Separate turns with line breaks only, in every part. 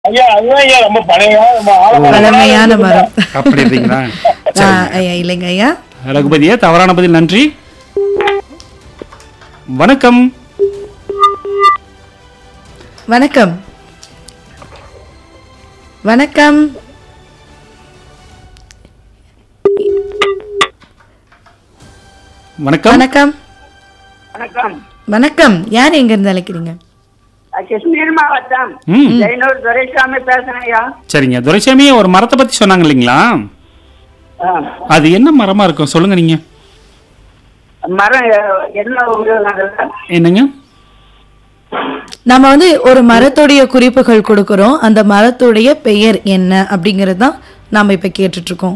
ஐயா அதுதான் ஐயா ரொம்ப பழைய ரொம்ப ஆழமான
பழமையான மரம்
அப்படி இருக்கீங்களா
ஆ, ஐயா இல்லைங்க ஐயா
ரகுபதியே தவறான பதில் நன்றி வணக்கம்
வணக்கம் வணக்கம்
வணக்கம்
வணக்கம்
வணக்கம்
வணக்கம் யார் எங்க இருந்து அழைக்கிறீங்க
நான் கிருஷ்ணகிரி மாவட்டம்
ம்
ஜெயனூர் துரைசாமி பேசுறேன் ஐயா
சரிங்க துரைசாமியே ஒரு மரத்தை பத்தி சொன்னாங்க இல்லைங்களா
ஆ.
அது என்ன மரமா இருக்கும் சொல்லுங்க நீங்க
மரம் எ- என்ன உபயோகம்
என்னங்க
நம்ம வந்து ஒரு மரத்துடைய குறிப்புகள் கொடுக்கறோம் அந்த மரத்துடைய பெயர் என்ன அப்படிங்கறது தான் நாம இப்ப கேட்டுட்டு இருக்கோம்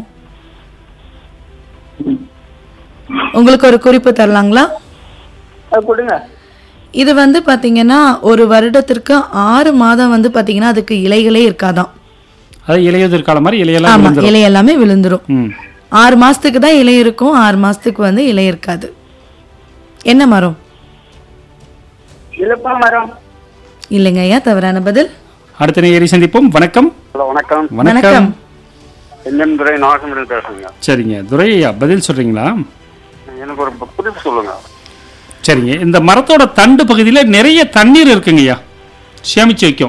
உங்களுக்கு ஒரு குறிப்பு தரலாங்களா
அது கொடுங்க
இது வந்து பாத்தீங்கன்னா ஒரு வருடத்திற்கு ஆறு மாதம் வந்து பாத்தீங்கன்னா அதுக்கு இலைகளே இருக்காதாம்
அது இளையுதிர் காலம் மாதிரி இலையெல்லாம்
ஆமா
விழுந்துரும்.
இலை எல்லாமே விழுந்துரும்
ம்
ஆறு மாசத்துக்கு தான் இலை இருக்கும் ஆறு மாசத்துக்கு வந்து இலை இருக்காது என்ன மரம்
இழுப்ப மரம்
இல்லைங்க ஐயா தவறான பதில்
அடுத்த நேயரை சந்திப்போம் வணக்கம்
ஹலோ வணக்கம்
வணக்கம்
என்எம் துரை நாகசந்திரன் பேசுறேங்க
சரிங்க துரை ஐயா பதில் சொல்றீங்களா
எனக்கு ஒரு குறிப்பு சொல்லுங்க
சரிங்க இந்த மரத்தோட தண்டு பகுதியில நிறைய தண்ணீர் இருக்குங்கய்யா சேமிச்சு வைக்கும்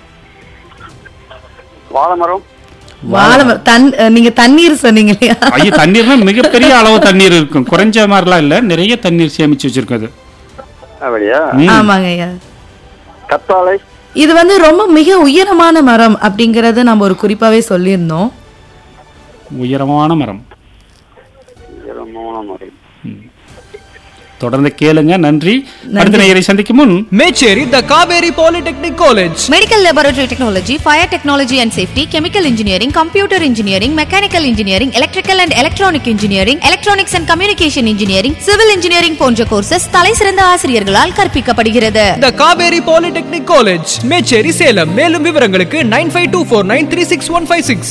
வாழை மரம்
வாழை மரம் தன் அஹ், நீங்க தண்ணீர் சொன்னீங்க இல்லையா
ஐயோ தண்ணீர்னா மிகப்பெரிய அளவு தண்ணீர் இருக்கும் குறைஞ்ச மாதிரிலாம் இல்ல நிறைய தண்ணீர் சேமிச்சு வச்சிருக்கும் அது
அப்படியா
ம்.
ஆமாங்க ஐயா
கத்தாழை
இது வந்து ரொம்ப மிக உயரமான மரம் அப்படிங்கறத நம்ம ஒரு குறிப்பாவே சொல்லியிருந்தோம்
உயரமான மரம்
உயரமான மரம்
தொடர்ந்து கேளுங்க நன்றி அடுத்த நேயரை சந்திக்கும் முன்
Mecheri the Kaveri polytechnic college
Medical Laboratory Technology, Fire Technology and Safety, Chemical Engineering, Computer Engineering, Mechanical Engineering, Electrical and Electronic Engineering, Electronics and Communication Engineering, Civil Engineering போன்ற கோர்சஸ் தலை சிறந்த ஆசிரியர்களால் கற்பிக்கப்படுகிறது
the Kaveri polytechnic college Mecheri Salem மேலும் விவரங்களுக்கு nine five two four nine three six one five six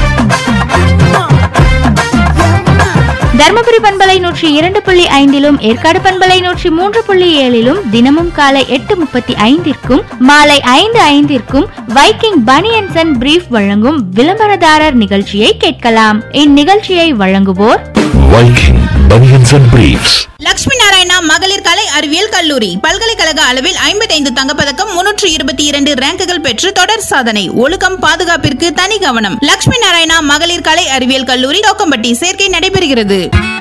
Dharmapuri பண்பலை நூற்றி இரண்டு புள்ளி ஐந்திலும் ஏற்காடு பண்பலை நூற்றி மூன்று புள்ளி ஏழிலும் தினமும் காலை எட்டு முப்பத்தி ஐந்திற்கும் மாலை ஐந்து ஐந்திற்கும் வைக்கிங் பனியன்சன் அண்ட் பிரீஃப் வழங்கும் விளம்பரதாரர் நிகழ்ச்சியை கேட்கலாம் இந்நிகழ்ச்சியை வழங்குவோர்
Viking Bunions and Briefs.
Lakshmi Narayana மகளிர் கலை அறிவியல் கல்லூரி பல்கலைக்கழக அளவில் ஐம்பத்தைந்து தங்கப்பதக்கம் முன்னூற்று இருபத்தி இரண்டு ரேங்குகள் பெற்று தொடர் சாதனை ஒழுக்கம் பாதுகாப்பிற்கு தனி கவனம் லட்சுமி நாராயணா மகளிர் கலை அறிவியல் கல்லூரி தோக்கம்பட்டி சேர்க்கை நடைபெறுகிறது